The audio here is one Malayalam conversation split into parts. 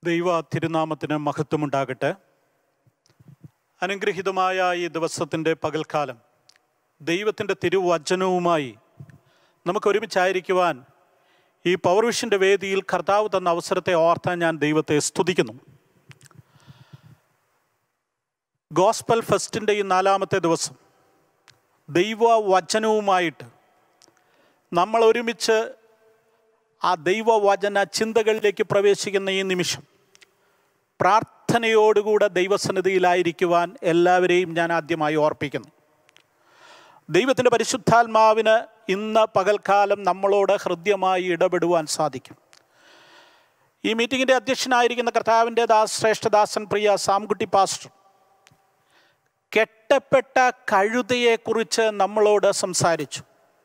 ദൈവ തിരുനാമത്തിന് മഹത്വമുണ്ടാകട്ടെ അനുഗ്രഹീതമായ ഈ ദിവസത്തിൻ്റെ പകൽക്കാലം ദൈവത്തിൻ്റെ തിരുവചനവുമായി നമുക്ക് ഒരുമിച്ചായിരിക്കുവാൻ ഈ പവർ വിഷൻ്റെ വേദിയിൽ കർത്താവ് തന്ന അവസരത്തെ ഓർത്താൻ ഞാൻ ദൈവത്തെ സ്തുതിക്കുന്നു ഗോസ്പൽ ഫെസ്റ്റിൻ്റെ ഈ നാലാമത്തെ ദിവസം ദൈവവചനവുമായിട്ട് നമ്മൾ ഒരുമിച്ച് ആ ദൈവവചന ചിന്തകളിലേക്ക് പ്രവേശിക്കുന്ന ഈ നിമിഷം പ്രാർത്ഥനയോടുകൂടെ ദൈവസന്നിധിയിലായിരിക്കുവാൻ എല്ലാവരെയും ഞാൻ ആദ്യമായി ഓർപ്പിക്കുന്നു ദൈവത്തിൻ്റെ പരിശുദ്ധാത്മാവിന് ഇന്ന് പകൽക്കാലം നമ്മളോട് ഹൃദ്യമായി ഇടപെടുവാൻ സാധിക്കും ഈ മീറ്റിങ്ങിൻ്റെ അധ്യക്ഷനായിരിക്കുന്ന കർത്താവിൻ്റെ ദാസ് ശ്രേഷ്ഠദാസൻ പ്രിയ സാംകുട്ടി പാസ്റ്റർ കെട്ടപ്പെട്ട കഴുതയെക്കുറിച്ച് നമ്മളോട് സംസാരിച്ചു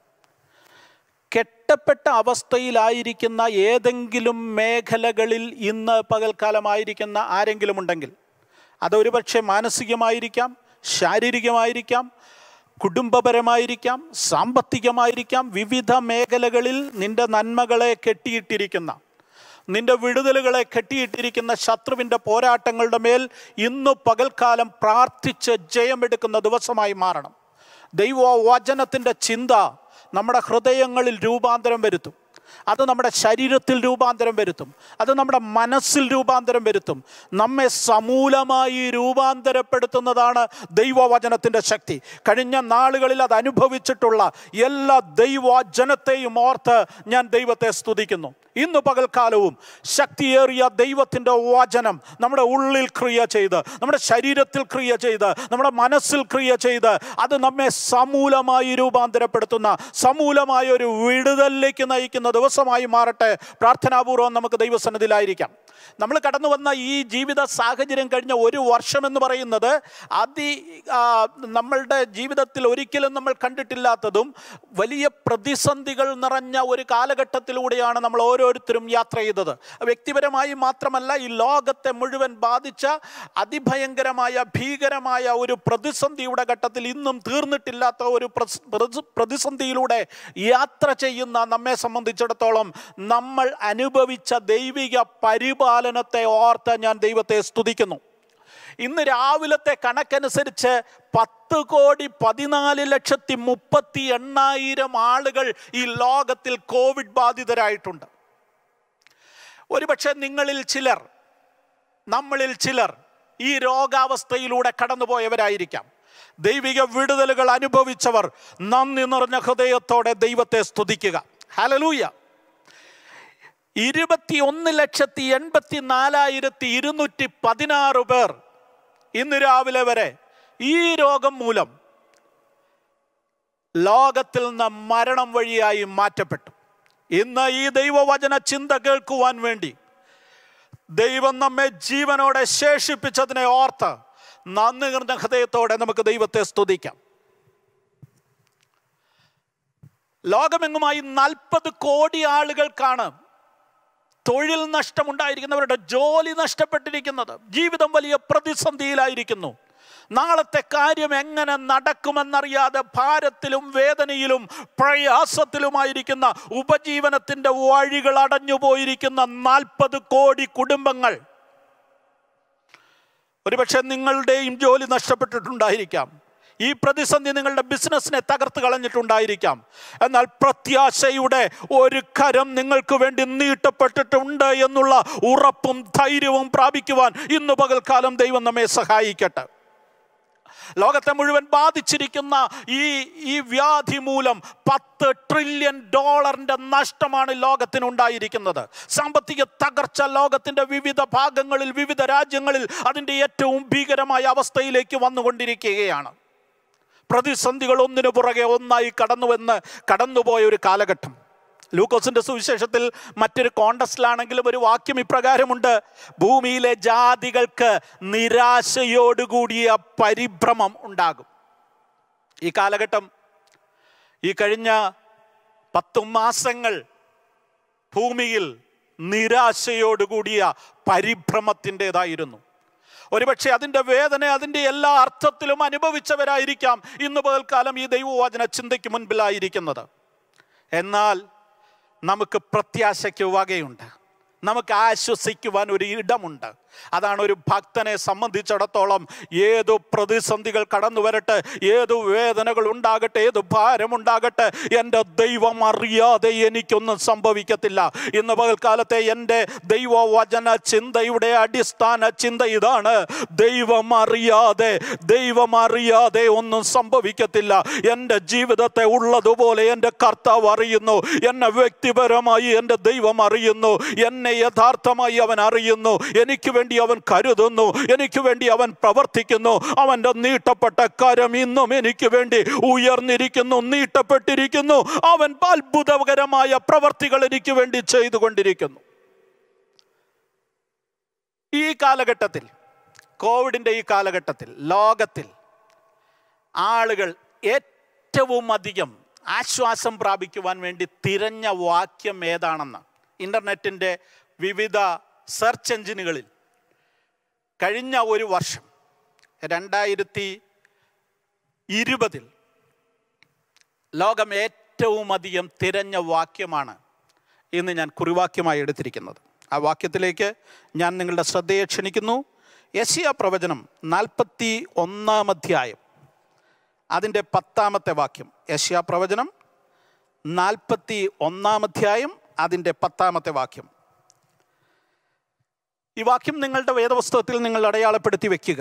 കെട്ടപ്പെട്ട അവസ്ഥയിലായിരിക്കുന്ന ഏതെങ്കിലും മേഖലകളിൽ ഇന്ന് പകൽക്കാലമായിരിക്കുന്ന ആരെങ്കിലും ഉണ്ടെങ്കിൽ അതൊരുപക്ഷെ മാനസികമായിരിക്കാം ശാരീരികമായിരിക്കാം കുടുംബപരമായിരിക്കാം സാമ്പത്തികമായിരിക്കാം വിവിധ മേഖലകളിൽ നിന്റെ നന്മകളെ കെട്ടിയിട്ടിരിക്കുന്ന നിന്റെ വിടുതലുകളെ കെട്ടിയിട്ടിരിക്കുന്ന ശത്രുവിൻ്റെ പോരാട്ടങ്ങളുടെ മേൽ ഇന്ന് പകൽക്കാലം പ്രാർത്ഥിച്ച് ജയമെടുക്കുന്ന ദിവസമായി മാറണം ദൈവവചനത്തിൻ്റെ ചിന്ത നമ്മുടെ ഹൃദയങ്ങളിൽ രൂപാന്തരം വരുത്തും അത് നമ്മുടെ ശരീരത്തിൽ രൂപാന്തരം വരുത്തും അത് നമ്മുടെ മനസ്സിൽ രൂപാന്തരം വരുത്തും നമ്മെ സമൂലമായി രൂപാന്തരപ്പെടുത്തുന്നതാണ് ദൈവവചനത്തിൻ്റെ ശക്തി കഴിഞ്ഞ നാളുകളിൽ അത് അനുഭവിച്ചിട്ടുള്ള എല്ലാ ദൈവജനത്തെയും ഓർത്ത് ഞാൻ ദൈവത്തെ സ്തുതിക്കുന്നു ഇന്ന് പകൽക്കാലവും ശക്തിയേറിയ ദൈവത്തിൻ്റെ വചനം നമ്മുടെ ഉള്ളിൽ ക്രിയ ചെയ്ത് നമ്മുടെ ശരീരത്തിൽ ക്രിയ ചെയ്ത് നമ്മുടെ മനസ്സിൽ ക്രിയ ചെയ്ത് അത് നമ്മെ സമൂലമായി രൂപാന്തരപ്പെടുത്തുന്ന സമൂലമായ ഒരു വിടുതലിലേക്ക് നയിക്കുന്ന ദിവസമായി മാറട്ടെ പ്രാർത്ഥനാപൂർവ്വം നമുക്ക് ദൈവസന്നിധിയിലായിരിക്കാം നമ്മൾ കടന്നു വന്ന ഈ ജീവിത സാഹചര്യം കഴിഞ്ഞ ഒരു വർഷം എന്ന് പറയുന്നത് അതി ആ, നമ്മളുടെ ജീവിതത്തിൽ ഒരിക്കലും നമ്മൾ കണ്ടിട്ടില്ലാത്തതും വലിയ പ്രതിസന്ധികൾ നിറഞ്ഞ ഒരു കാലഘട്ടത്തിലൂടെയാണ് നമ്മൾ ഓരോരുത്തരും യാത്ര ചെയ്തത് വ്യക്തിപരമായി മാത്രമല്ല ഈ ലോകത്തെ മുഴുവൻ ബാധിച്ച അതിഭയങ്കരമായ ഭീകരമായ ഒരു പ്രതിസന്ധിയുടെ ഘട്ടത്തിൽ ഇന്നും തീർന്നിട്ടില്ലാത്ത ഒരു പ്രസ്- പ്രതി- പ്രതിസന്ധിയിലൂടെ യാത്ര ചെയ്യുന്ന നമ്മെ സംബന്ധിച്ചിടത്തോളം നമ്മൾ അനുഭവിച്ച ദൈവിക പരിപാലനത്തെ ഓർത്ത് ഞാൻ ദൈവത്തെ സ്തുതിക്കുന്നു ഇന്ന് രാവിലത്തെ കണക്കനുസരിച്ച് പത്ത് കോടി പതിനാല് ലക്ഷത്തി മുപ്പത്തി എണ്ണായിരം ആളുകൾ ഈ ലോകത്തിൽ കോവിഡ് ബാധിതരായിട്ടുണ്ട് ഒരുപക്ഷെ നിങ്ങളിൽ ചിലർ നമ്മളിൽ ചിലർ ഈ രോഗാവസ്ഥയിലൂടെ കടന്നുപോയവരായിരിക്കാം ദൈവിക വിടുതലുകൾ അനുഭവിച്ചവർ നന്ദി നിറഞ്ഞ ഹൃദയത്തോടെ ദൈവത്തെ സ്തുതിക്കുക ഹലലൂയ ഇരുപത്തി ഒന്ന് ലക്ഷത്തി എൺപത്തി നാലായിരത്തി ഇരുന്നൂറ്റി പതിനാറ് പേർ ഇന്ന് രാവിലെ വരെ ഈ രോഗം മൂലം ലോകത്തിൽ നിന്ന് മരണം വഴിയായി മാറ്റപ്പെട്ടു ഇന്ന് ഈ ദൈവവചന ചിന്ത കേൾക്കുവാൻ വേണ്ടി ദൈവം നമ്മെ ജീവനോടെ ശേഷിപ്പിച്ചതിനെ ഓർത്ത് നന്ദി നിറഞ്ഞ ഹൃദയത്തോടെ നമുക്ക് ദൈവത്തെ സ്തുതിക്കാം ലോകമെങ്ങുമായി നാൽപ്പത് കോടി ആളുകൾക്കാണ് തൊഴിൽ നഷ്ടമുണ്ടായിരിക്കുന്നവരുടെ ജോലി നഷ്ടപ്പെട്ടിരിക്കുന്നത് ജീവിതം വലിയ പ്രതിസന്ധിയിലായിരിക്കുന്നു നാളത്തെ കാര്യം എങ്ങനെ നടക്കുമെന്നറിയാതെ ഭാരത്തിലും വേദനയിലും പ്രയാസത്തിലുമായിരിക്കുന്ന ഉപജീവനത്തിൻ്റെ വഴികൾ അടഞ്ഞുപോയിരിക്കുന്ന നാൽപ്പത് കോടി കുടുംബങ്ങൾ ഒരുപക്ഷെ നിങ്ങളുടെയും ജോലി നഷ്ടപ്പെട്ടിട്ടുണ്ടായിരിക്കാം ഈ പ്രതിസന്ധി നിങ്ങളുടെ ബിസിനസ്സിനെ തകർത്ത് കളഞ്ഞിട്ടുണ്ടായിരിക്കാം എന്നാൽ പ്രത്യാശയുടെ ഒരു കരം നിങ്ങൾക്ക് വേണ്ടി നീട്ടപ്പെട്ടിട്ടുണ്ട് എന്നുള്ള ഉറപ്പും ധൈര്യവും പ്രാപിക്കുവാൻ ഇന്ന് പകൽക്കാലം ദൈവം നമ്മെ സഹായിക്കട്ടെ ലോകത്തെ മുഴുവൻ ബാധിച്ചിരിക്കുന്ന ഈ ഈ വ്യാധി മൂലം പത്ത് ട്രില്യൺ ഡോളറിന്റെ നഷ്ടമാണ് ലോകത്തിനുണ്ടായിരിക്കുന്നത് സാമ്പത്തിക തകർച്ച ലോകത്തിന്റെ വിവിധ ഭാഗങ്ങളിൽ വിവിധ രാജ്യങ്ങളിൽ അതിൻ്റെ ഏറ്റവും ഭീകരമായ അവസ്ഥയിലേക്ക് വന്നുകൊണ്ടിരിക്കുകയാണ് പ്രതിസന്ധികൾ ഒന്നിനു പുറകെ ഒന്നായി കടന്നുവെന്ന് കടന്നുപോയ ഒരു കാലഘട്ടം ലൂക്കോസിന്റെ സുവിശേഷത്തിൽ മറ്റൊരു കോണ്ടസ്റ്റിലാണെങ്കിലും ഒരു വാക്യം ഇപ്രകാരമുണ്ട് ഭൂമിയിലെ ജാതികൾക്ക് നിരാശയോടുകൂടിയ പരിഭ്രമം ഉണ്ടാകും ഈ കാലഘട്ടം ഈ കഴിഞ്ഞ പത്തു മാസങ്ങൾ ഭൂമിയിൽ നിരാശയോടുകൂടിയ പരിഭ്രമത്തിൻ്റെതായിരുന്നു ഒരുപക്ഷെ അതിൻ്റെ വേദന അതിൻ്റെ എല്ലാ അർത്ഥത്തിലും അനുഭവിച്ചവരായിരിക്കാം ഇന്ന് പകൽക്കാലം ഈ ദൈവവചന ചിന്തയ്ക്ക് മുൻപിലായിരിക്കുന്നത് എന്നാൽ നമുക്ക് പ്രത്യാശയ്ക്ക് വകയുണ്ട് നമുക്ക് ആശ്വസിക്കുവാൻ ഒരു ഇടമുണ്ട് അതാണ് ഒരു ഭക്തനെ സംബന്ധിച്ചിടത്തോളം ഏതു പ്രതിസന്ധികൾ കടന്നു വരട്ടെ ഏതു വേദനകൾ ഉണ്ടാകട്ടെ ഏതു ഭാരമുണ്ടാകട്ടെ എൻ്റെ ദൈവം അറിയാതെ എനിക്കൊന്നും സംഭവിക്കത്തില്ല ഇന്ന് പകൽക്കാലത്തെ എൻ്റെ ദൈവവചന ചിന്തയുടെ അടിസ്ഥാന ചിന്ത ഇതാണ് ദൈവം അറിയാതെ ദൈവം അറിയാതെ ഒന്നും സംഭവിക്കത്തില്ല എൻ്റെ ജീവിതത്തെ ഉള്ളതുപോലെ എൻ്റെ കർത്താവ് അറിയുന്നു എന്നെ വ്യക്തിപരമായി എൻ്റെ ദൈവം അറിയുന്നു എന്നെ യഥാർത്ഥമായി അവൻ അറിയുന്നു എനിക്ക് വേണ്ടി അവൻ കരുതുന്നു എനിക്ക് വേണ്ടി അവൻ പ്രവർത്തിക്കുന്നു അവൻ്റെ നീട്ടപ്പെട്ട കരം ഇന്നും എനിക്ക് വേണ്ടി ഉയർന്നിരിക്കുന്നു നീട്ടപ്പെട്ടിരിക്കുന്നു അവൻ അത്ഭുതകരമായ പ്രവർത്തികൾ എനിക്ക് വേണ്ടി ചെയ്തുകൊണ്ടിരിക്കുന്നു ഈ കാലഘട്ടത്തിൽ കോവിഡിൻ്റെ ഈ കാലഘട്ടത്തിൽ ലോകത്തിൽ ആളുകൾ ഏറ്റവും അധികം ആശ്വാസം പ്രാപിക്കുവാൻ വേണ്ടി തിരഞ്ഞ വാക്യം ഏതാണെന്ന് ഇൻ്റർനെറ്റിൻ്റെ വിവിധ സെർച്ച് എഞ്ചിനുകളിൽ കഴിഞ്ഞ ഒരു വർഷം രണ്ടായിരത്തി ഇരുപതിൽ ലോകം ഏറ്റവും അധികം തിരഞ്ഞ വാക്യമാണ് ഇന്ന് ഞാൻ കുറിവാക്യമായി എടുത്തിരിക്കുന്നത് ആ വാക്യത്തിലേക്ക് ഞാൻ നിങ്ങളുടെ ശ്രദ്ധയെ ക്ഷണിക്കുന്നു യശിയ പ്രവചനം നാൽപ്പത്തി ഒന്നാം അധ്യായം അതിൻ്റെ പത്താമത്തെ വാക്യം യശ്യാ പ്രവചനം നാൽപ്പത്തി ഒന്നാം അധ്യായം അതിൻ്റെ പത്താമത്തെ വാക്യം ഈ വാക്യം നിങ്ങളുടെ വേദപുസ്തകത്തിൽ നിങ്ങൾ അടയാളപ്പെടുത്തി വെക്കുക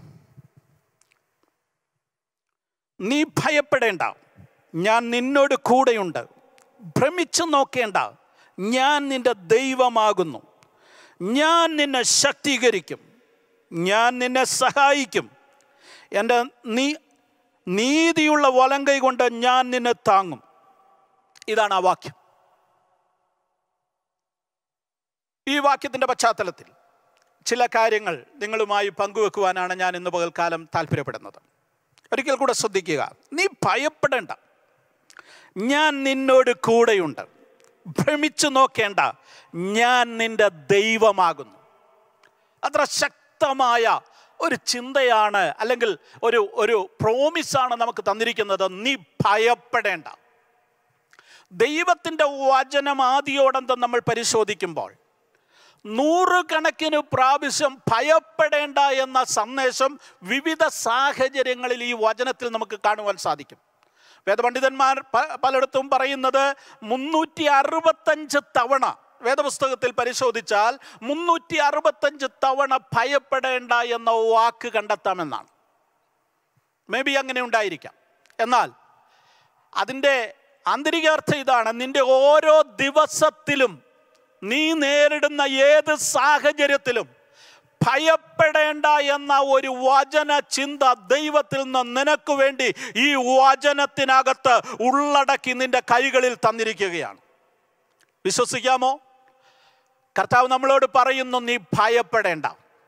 നീ ഭയപ്പെടേണ്ട ഞാൻ നിന്നോട് കൂടെയുണ്ട് ഭ്രമിച്ചു നോക്കേണ്ട ഞാൻ നിന്റെ ദൈവമാകുന്നു ഞാൻ നിന്നെ ശക്തീകരിക്കും ഞാൻ നിന്നെ സഹായിക്കും എൻ്റെ നീ നീതിയുള്ള വലങ്കൈ കൊണ്ട് ഞാൻ നിന്നെ താങ്ങും ഇതാണ് ആ വാക്യം ഈ വാക്യത്തിൻ്റെ പശ്ചാത്തലത്തിൽ ചില കാര്യങ്ങൾ നിങ്ങളുമായി പങ്കുവെക്കുവാനാണ് ഞാൻ ഇന്ന് പകൽക്കാലം താല്പര്യപ്പെടുന്നത് ഒരിക്കൽ കൂടെ ശ്രദ്ധിക്കുക നീ ഭയപ്പെടേണ്ട ഞാൻ നിന്നോട് കൂടെയുണ്ട് ഭ്രമിച്ചു നോക്കേണ്ട ഞാൻ നിന്റെ ദൈവമാകുന്നു അത്ര ശക്തമായ ഒരു ചിന്തയാണ് അല്ലെങ്കിൽ ഒരു ഒരു പ്രോമിസാണ് നമുക്ക് തന്നിരിക്കുന്നത് നീ ഭയപ്പെടേണ്ട ദൈവത്തിൻ്റെ വചനം ആദ്യോടന്തം നമ്മൾ പരിശോധിക്കുമ്പോൾ നൂറുകണക്കിന് പ്രാവശ്യം ഭയപ്പെടേണ്ട എന്ന സന്ദേശം വിവിധ സാഹചര്യങ്ങളിൽ ഈ വചനത്തിൽ നമുക്ക് കാണുവാൻ സാധിക്കും വേദപണ്ഡിതന്മാർ പ- പലയിടത്തും പറയുന്നത് മുന്നൂറ്റി അറുപത്തഞ്ച് തവണ വേദപുസ്തകത്തിൽ പരിശോധിച്ചാൽ മുന്നൂറ്റി അറുപത്തഞ്ച് തവണ ഭയപ്പെടേണ്ട എന്ന വാക്ക് കണ്ടെത്താമെന്നാണ് മേ ബി അങ്ങനെ ഉണ്ടായിരിക്കാം എന്നാൽ അതിൻ്റെ ആന്തരികാർത്ഥം ഇതാണ് നിന്റെ ഓരോ ദിവസത്തിലും നീ നേരിടുന്ന ഏത് സാഹചര്യത്തിലും ഭയപ്പെടേണ്ട എന്ന ഒരു വചന ചിന്ത ദൈവത്തിൽ നിന്ന് നിനക്ക് വേണ്ടി ഈ വചനത്തിനകത്ത് ഉള്ളടക്കി നിന്റെ കൈകളിൽ തന്നിരിക്കുകയാണ് വിശ്വസിക്കാമോ കർത്താവ് നമ്മളോട് പറയുന്നു നീ ഭയപ്പെടേണ്ട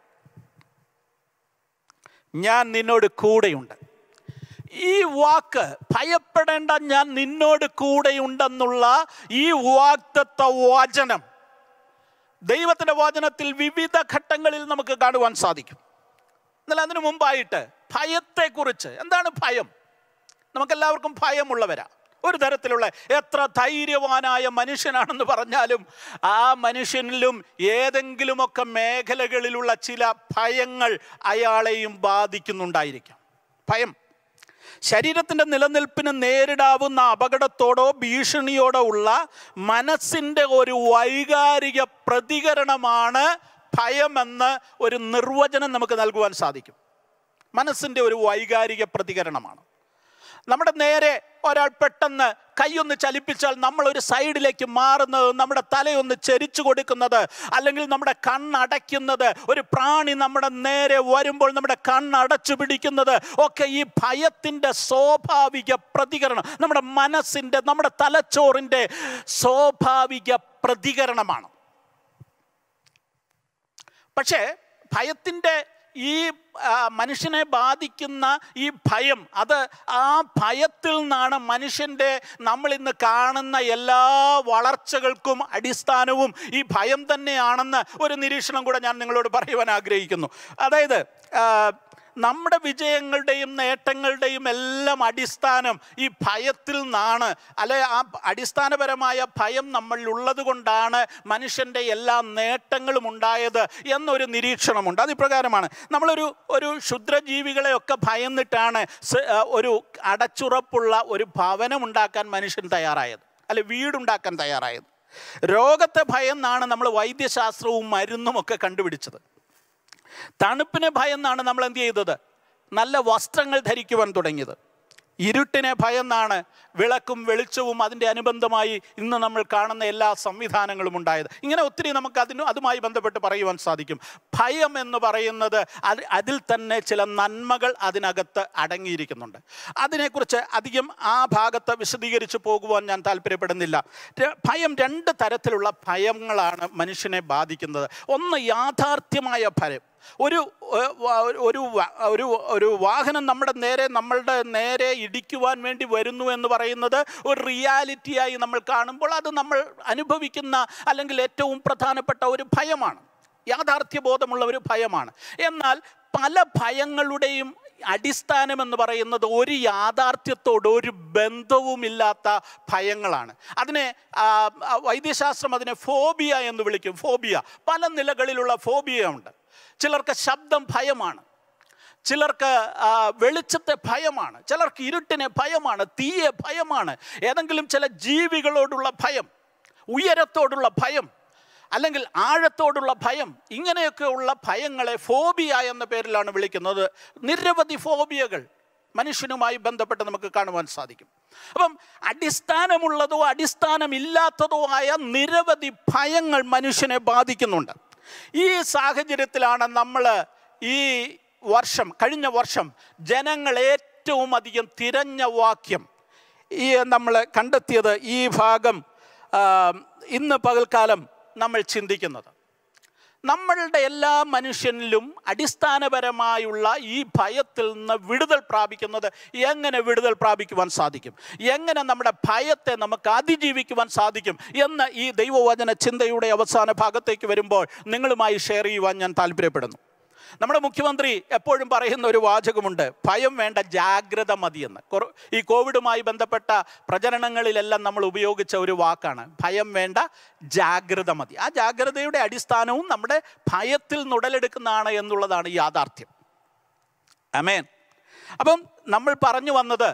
ഞാൻ നിന്നോട് കൂടെയുണ്ട് ഈ വാക്ക് ഭയപ്പെടേണ്ട ഞാൻ നിന്നോട് കൂടെയുണ്ടെന്നുള്ള ഈ വാക്തത്വ വചനം ദൈവത്തിൻ്റെ വചനത്തിൽ വിവിധ ഘട്ടങ്ങളിൽ നമുക്ക് കാണുവാൻ സാധിക്കും എന്നാൽ അതിനു മുമ്പായിട്ട് ഭയത്തെക്കുറിച്ച് എന്താണ് ഭയം നമുക്കെല്ലാവർക്കും ഭയമുള്ളവരാ ഒരു തരത്തിലുള്ള എത്ര ധൈര്യവാനായ മനുഷ്യനാണെന്ന് പറഞ്ഞാലും ആ മനുഷ്യനിലും ഏതെങ്കിലുമൊക്കെ മേഖലകളിലുള്ള ചില ഭയങ്ങൾ അയാളെയും ബാധിക്കുന്നുണ്ടായിരിക്കാം ഭയം ശരീരത്തിൻ്റെ നിലനിൽപ്പിന് നേരിടാവുന്ന അപകടത്തോടോ ഭീഷണിയോടോ ഉള്ള മനസ്സിൻ്റെ ഒരു വൈകാരിക പ്രതികരണമാണ് ഭയമെന്ന് ഒരു നിർവചനം നമുക്ക് നൽകുവാൻ സാധിക്കും മനസ്സിൻ്റെ ഒരു വൈകാരിക പ്രതികരണമാണ് നമ്മുടെ നേരെ ഒരാൾ പെട്ടെന്ന് കൈയൊന്ന് ചലിപ്പിച്ചാൽ നമ്മൾ ഒരു സൈഡിലേക്ക് മാറുന്നത് നമ്മുടെ തലയൊന്ന് ചെരിച്ചു കൊടുക്കുന്നത് അല്ലെങ്കിൽ നമ്മുടെ കണ്ണടയ്ക്കുന്നത് ഒരു പ്രാണി നമ്മുടെ നേരെ വരുമ്പോൾ നമ്മുടെ കണ്ണടച്ചു പിടിക്കുന്നത് ഒക്കെ ഈ ഭയത്തിൻ്റെ സ്വാഭാവിക പ്രതികരണം നമ്മുടെ മനസ്സിൻ്റെ നമ്മുടെ തലച്ചോറിൻ്റെ സ്വാഭാവിക പ്രതികരണമാണ് പക്ഷേ ഭയത്തിൻ്റെ ഈ ആ, മനുഷ്യനെ ബാധിക്കുന്ന ഈ ഭയം അത് ആ ഭയത്തിൽ നിന്നാണ് മനുഷ്യൻ്റെ നമ്മൾ ഇന്ന് കാണുന്ന എല്ലാ വളർച്ചകൾക്കും അടിസ്ഥാനവും ഈ ഭയം തന്നെയാണെന്ന് ഒരു നിരീക്ഷണം കൂടെ ഞാൻ നിങ്ങളോട് പറയുവാൻ ആഗ്രഹിക്കുന്നു അതായത് ആ, നമ്മുടെ വിജയങ്ങളുടെയും നേട്ടങ്ങളുടെയും എല്ലാം അടിസ്ഥാനം ഈ ഭയത്തിൽ നിന്നാണ് അല്ലെ ആ അടിസ്ഥാനപരമായ ഭയം നമ്മളിൽ ഉള്ളത് കൊണ്ടാണ് മനുഷ്യൻ്റെ എല്ലാ നേട്ടങ്ങളും ഉണ്ടായത് എന്നൊരു നിരീക്ഷണമുണ്ട് അത് ഇപ്രകാരമാണ് നമ്മളൊരു ഒരു ക്ഷുദ്രജീവികളെയൊക്കെ ഭയന്നിട്ടാണ് സ- ആ, ഒരു അടച്ചുറപ്പുള്ള ഒരു ഭവനം ഉണ്ടാക്കാൻ മനുഷ്യൻ തയ്യാറായത് അല്ലെ വീടുണ്ടാക്കാൻ തയ്യാറായത് രോഗത്തെ ഭയന്നാണ് നമ്മൾ വൈദ്യശാസ്ത്രവും മരുന്നും ഒക്കെ കണ്ടുപിടിച്ചത് തണുപ്പിനെ ഭയന്നാണ് നമ്മൾ എന്ത് ചെയ്തത് നല്ല വസ്ത്രങ്ങൾ ധരിക്കുവാൻ തുടങ്ങിയത് ഇരുട്ടിനെ ഭയന്നാണ് വിളക്കും വെളിച്ചവും അതിൻ്റെ അനുബന്ധമായി ഇന്ന് നമ്മൾ കാണുന്ന എല്ലാ സംവിധാനങ്ങളും ഉണ്ടായത് ഇങ്ങനെ ഒത്തിരി നമുക്ക് അതിന് അതുമായി ബന്ധപ്പെട്ട് പറയുവാൻ സാധിക്കും ഭയം എന്ന് പറയുന്നത് അത് അതിൽ തന്നെ ചില നന്മകൾ അതിനകത്ത് അടങ്ങിയിരിക്കുന്നുണ്ട് അതിനെക്കുറിച്ച് അധികം ആ ഭാഗത്ത് വിശദീകരിച്ച് പോകുവാൻ ഞാൻ താല്പര്യപ്പെടുന്നില്ല ര- ഭയം രണ്ട് തരത്തിലുള്ള ഭയങ്ങളാണ് മനുഷ്യനെ ബാധിക്കുന്നത് ഒന്ന് യാഥാർത്ഥ്യമായ ഭയം ഒരു ഏഹ്, വ- ഒരു വ- ഒരു ഒരു വാഹനം നമ്മുടെ നേരെ നമ്മളുടെ നേരെ ഇടിക്കുവാൻ വേണ്ടി വരുന്നു എന്ന് പറയുന്നത് ഒരു റിയാലിറ്റിയായി നമ്മൾ കാണുമ്പോൾ അത് നമ്മൾ അനുഭവിക്കുന്ന അല്ലെങ്കിൽ ഏറ്റവും പ്രധാനപ്പെട്ട ഒരു ഭയമാണ് യാഥാർത്ഥ്യബോധമുള്ള ഒരു ഭയമാണ് എന്നാൽ പല ഭയങ്ങളുടെയും അടിസ്ഥാനം എന്ന് പറയുന്നത് ഒരു യാഥാർത്ഥ്യത്തോട് ഒരു ബന്ധവുമില്ലാത്ത ഭയങ്ങളാണ് അതിനെ ആ, ആ, വൈദ്യശാസ്ത്രം അതിനെ ഫോബിയ എന്ന് വിളിക്കും ഫോബിയ പല നിലകളിലുള്ള ഫോബിയ ഉണ്ട് ചിലർക്ക് ശബ്ദം ഭയമാണ് ചിലർക്ക് ആ, വെളിച്ചത്തെ ഭയമാണ് ചിലർക്ക് ഇരുട്ടിനെ ഭയമാണ് തീയെ ഭയമാണ് ഏതെങ്കിലും ചില ജീവികളോടുള്ള ഭയം ഉയരത്തോടുള്ള ഭയം അല്ലെങ്കിൽ ആഴത്തോടുള്ള ഭയം ഇങ്ങനെയൊക്കെയുള്ള ഭയങ്ങളെ ഫോബിയ എന്ന പേരിലാണ് വിളിക്കുന്നത് നിരവധി ഫോബിയകൾ മനുഷ്യനുമായി ബന്ധപ്പെട്ട് നമുക്ക് കാണുവാൻ സാധിക്കും അപ്പം അടിസ്ഥാനമുള്ളതോ അടിസ്ഥാനമില്ലാത്തതോ ആയ നിരവധി ഭയങ്ങൾ മനുഷ്യനെ ബാധിക്കുന്നുണ്ട് ഈ സാഹചര്യത്തിലാണ് നമ്മൾ ഈ വർഷം കഴിഞ്ഞ വർഷം ജനങ്ങൾ ഏറ്റവും അധികം തിരഞ്ഞ വാക്യം ഈ നമ്മൾ കണ്ടെത്തിയത് ഈ ഭാഗം ആ, ഇന്ന് പകൽക്കാലം നമ്മൾ ചിന്തിക്കുന്നത് നമ്മളുടെ എല്ലാ മനുഷ്യനിലും അടിസ്ഥാനപരമായുള്ള ഈ ഭയത്തിൽ നിന്ന് വിടുതൽ പ്രാപിക്കുന്നത് എങ്ങനെ വിടുതൽ പ്രാപിക്കുവാൻ സാധിക്കും എങ്ങനെ നമ്മുടെ ഭയത്തെ നമുക്ക് അതിജീവിക്കുവാൻ സാധിക്കും എന്ന് ഈ ദൈവവചന ചിന്തയുടെ അവസാന ഭാഗത്തേക്ക് വരുമ്പോൾ നിങ്ങളുമായി ഷെയർ ചെയ്യുവാൻ ഞാൻ താല്പര്യപ്പെടുന്നു നമ്മുടെ മുഖ്യമന്ത്രി എപ്പോഴും പറയുന്ന ഒരു വാചകമുണ്ട് ഭയം വേണ്ട ജാഗ്രത മതിയെന്ന് കുറ- ഈ കോവിഡുമായി ബന്ധപ്പെട്ട പ്രചരണങ്ങളിലെല്ലാം നമ്മൾ ഉപയോഗിച്ച ഒരു വാക്കാണ് ഭയം വേണ്ട ജാഗ്രത മതി ആ ജാഗ്രതയുടെ അടിസ്ഥാനവും നമ്മുടെ ഭയത്തിൽ നുടലെടുക്കുന്നതാണ് എന്നുള്ളതാണ് യാഥാർത്ഥ്യം അമേൻ അപ്പം നമ്മൾ പറഞ്ഞു വന്നത്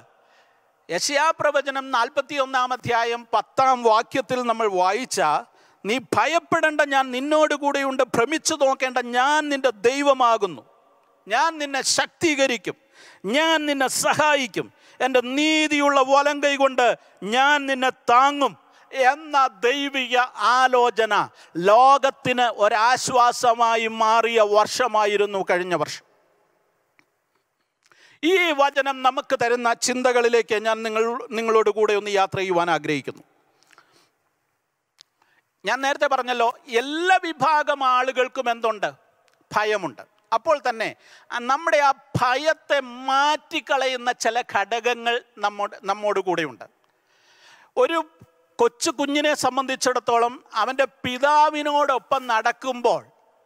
യശയാപ്രവചനം നാൽപ്പത്തി ഒന്നാം അധ്യായം പത്താം വാക്യത്തിൽ നമ്മൾ വായിച്ച നീ ഭയപ്പെടേണ്ട ഞാൻ നിന്നോട് കൂടെയുണ്ട് ഭ്രമിച്ചു നോക്കേണ്ട ഞാൻ നിന്റെ ദൈവമാകുന്നു ഞാൻ നിന്നെ ശക്തീകരിക്കും ഞാൻ നിന്നെ സഹായിക്കും എൻ്റെ നീതിയുള്ള വലം കൈ കൊണ്ട് ഞാൻ നിന്നെ താങ്ങും എന്ന ദൈവിക ആലോചന ലോകത്തിന് ഒരാശ്വാസമായി മാറിയ വർഷമായിരുന്നു കഴിഞ്ഞ വർഷം ഈ വചനം നമുക്ക് തരുന്ന ചിന്തകളിലേക്ക് ഞാൻ നിങ്ങൾ നിങ്ങളോട് കൂടെ ഒന്ന് യാത്ര ചെയ്യുവാൻ ആഗ്രഹിക്കുന്നു ഞാൻ നേരത്തെ പറഞ്ഞല്ലോ എല്ലാ വിഭാഗം ആളുകൾക്കും എന്തുണ്ട് ഭയമുണ്ട് അപ്പോൾ തന്നെ ആ നമ്മുടെ ആ ഭയത്തെ മാറ്റിക്കളയുന്ന ചില ഘടകങ്ങൾ നമ്മോട് നമ്മോട് കൂടെയുണ്ട് ഒരു കൊച്ചു കുഞ്ഞിനെ സംബന്ധിച്ചിടത്തോളം അവൻ്റെ പിതാവിനോടൊപ്പം നടക്കുമ്പോൾ